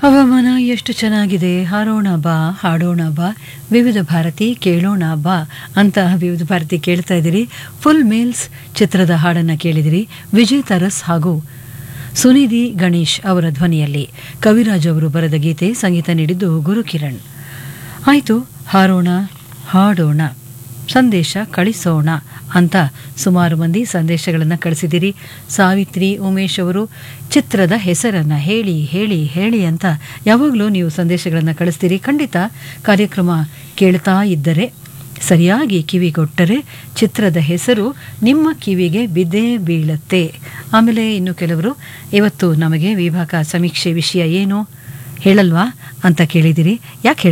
ಹವಾಮಾನ ಎಷ್ಟು ಚೆನ್ನಾಗಿದೆ ಹಾರೋಣ ಬಾ ಹಾಡೋಣ ಬಾ ವಿವಿಧ ಭಾರತಿ ಕೇಳೋಣ ಬಾ ಅಂತ ವಿವಿಧ ಭಾರತಿ ಕೇಳ್ತಾ ಇದ್ದೀರಿ ಫುಲ್ ಮೇಲ್ಸ್ ಚಿತ್ರದ ಹಾಡನ್ನು ಕೇಳಿದಿರಿ ವಿಜಯ್ ತರಸ್ ಹಾಗೂ ಸುನಿಧಿ ಗಣೇಶ್ ಅವರ ಧ್ವನಿಯಲ್ಲಿ ಕವಿರಾಜ್ ಅವರು ಬರೆದ ಗೀತೆ ಸಂಗೀತ ನೀಡಿದ್ದು ಗುರುಕಿರಣ್ ಆಯಿತು ಹಾರೋಣ ಹಾಡೋಣ ಸಂದೇಶ ಕಳಿಸೋಣ ಅಂತ ಸುಮಾರು ಮಂದಿ ಸಂದೇಶಗಳನ್ನು ಕಳಿಸಿದ್ದೀರಿ ಸಾವಿತ್ರಿ ಉಮೇಶ್ ಅವರು ಚಿತ್ರದ ಹೆಸರನ್ನು ಹೇಳಿ ಹೇಳಿ ಹೇಳಿ ಅಂತ ಯಾವಾಗಲೂ ನೀವು ಸಂದೇಶಗಳನ್ನು ಕಳಿಸ್ತೀರಿ ಖಂಡಿತ ಕಾರ್ಯಕ್ರಮ ಕೇಳ್ತಾ ಇದ್ದರೆ ಸರಿಯಾಗಿ ಕಿವಿಗೊಟ್ಟರೆ ಚಿತ್ರದ ಹೆಸರು ನಿಮ್ಮ ಕಿವಿಗೆ ಬಿದ್ದೇ ಬೀಳತ್ತೆ ಆಮೇಲೆ ಇನ್ನು ಕೆಲವರು ಇವತ್ತು ನಮಗೆ ವಿಭಾಗ ಸಮೀಕ್ಷೆ ವಿಷಯ ಏನು ಹೇಳಲ್ವಾ ಅಂತ ಕೇಳಿದಿರಿ ಯಾಕೆ